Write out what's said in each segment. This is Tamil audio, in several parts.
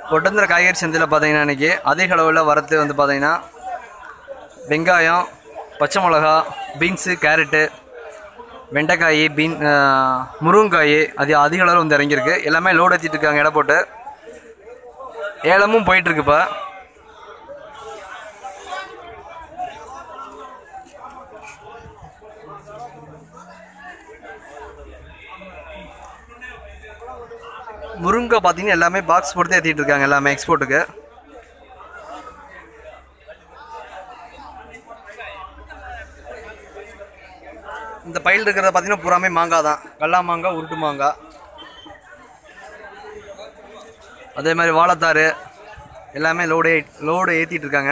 ஒட்டந்திர காய்கறி சந்தையில் பார்த்தீங்கன்னா இன்றைக்கி அதிக அளவில் வரத்து வந்து பார்த்தீங்கன்னா வெங்காயம் பச்சை மிளகா பீன்ஸு கேரட்டு வெண்டைக்காய் பீன் ஆஹ், முருங்கைக்காய் அது அதிக அளவில் வந்து இறங்கியிருக்கு எல்லாமே லோடு ஏற்றிட்டு இருக்காங்க எடை போட்டு ஏலமும் போயிட்டுருக்கு இப்போ முருங்கை பார்த்தீங்கன்னா எல்லாமே பாக்ஸ் போட்டு ஏற்றிட்டு இருக்காங்க எல்லாமே எக்ஸ்போர்ட்டுக்கு இந்த பயில் இருக்கிறத பார்த்தீங்கன்னா பூராமே மாங்காய் தான் கல்லா மாங்காய் உருட்டு மாங்காய் அதே மாதிரி வாழைத்தாறு எல்லாமே லோடு லோடு ஏற்றிட்டு இருக்காங்க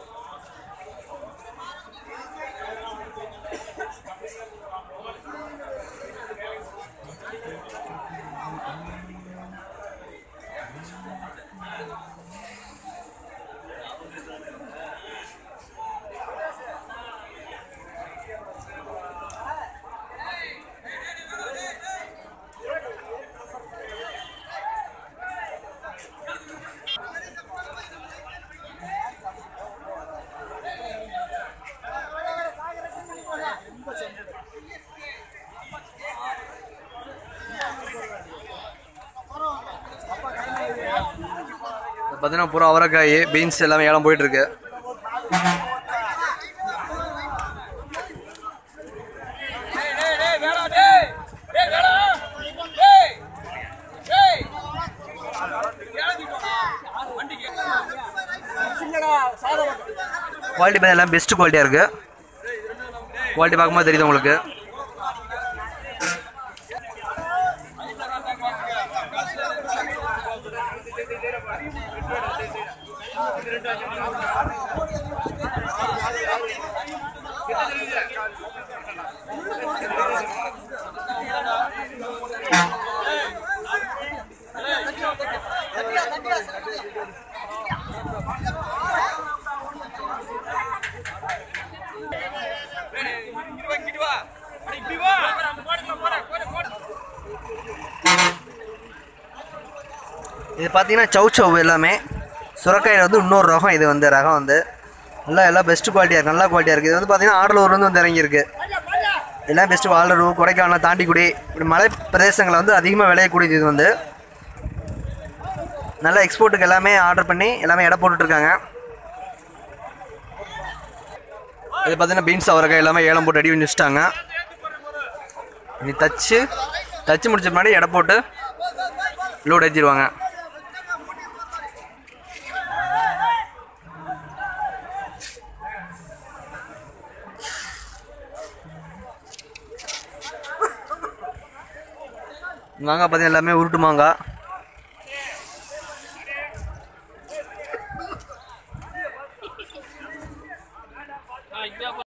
பார்த்தீங்கன்னா பூரா அவரைக்காய் பீன்ஸ் எல்லாமே ஏலம் போயிட்டு இருக்கு குவாலிட்டி பார்த்தா எல்லாம் பெஸ்ட் குவாலிட்டியாக இருக்கு குவாலிட்டி பார்க்கும்போது தெரியுது உங்களுக்கு இது பார்த்தீங்கன்னா சௌ சௌ எல்லாமே சுரக்காயில் வந்து இன்னொரு ரகம் இது வந்து ரகம் வந்து நல்லா எல்லாம் பெஸ்ட் குவாலிட்டியாக இருக்குது நல்லா குவாலிட்டியாக இருக்குது இது வந்து பார்த்தீங்கன்னா ஆடலூர்லேருந்து வந்து இறங்கியிருக்கு எல்லாம் பெஸ்ட்டு ஆடலூர் கொடைக்கானல் தாண்டிக்குடி இப்படி மலை பிரதேசங்களில் வந்து அதிகமாக விளையக்கூடியது இது வந்து நல்லா எக்ஸ்போர்ட்டுக்கு எல்லாமே ஆர்டர் பண்ணி எல்லாமே எடை போட்டுட்ருக்காங்க இது பார்த்தீங்கன்னா பீன்ஸ் அவரைக்காய் எல்லாமே ஏலம் போட்டு ரெடி பண்ணி வச்சுட்டாங்க இனி தச்சு தச்சு முடிச்ச முன்னாடி எடை போட்டு லோட் ஏற்றிடுவாங்க மாங்காய் பார்த்தீங்கன்னா எல்லாமே உருட்டு மாங்காய்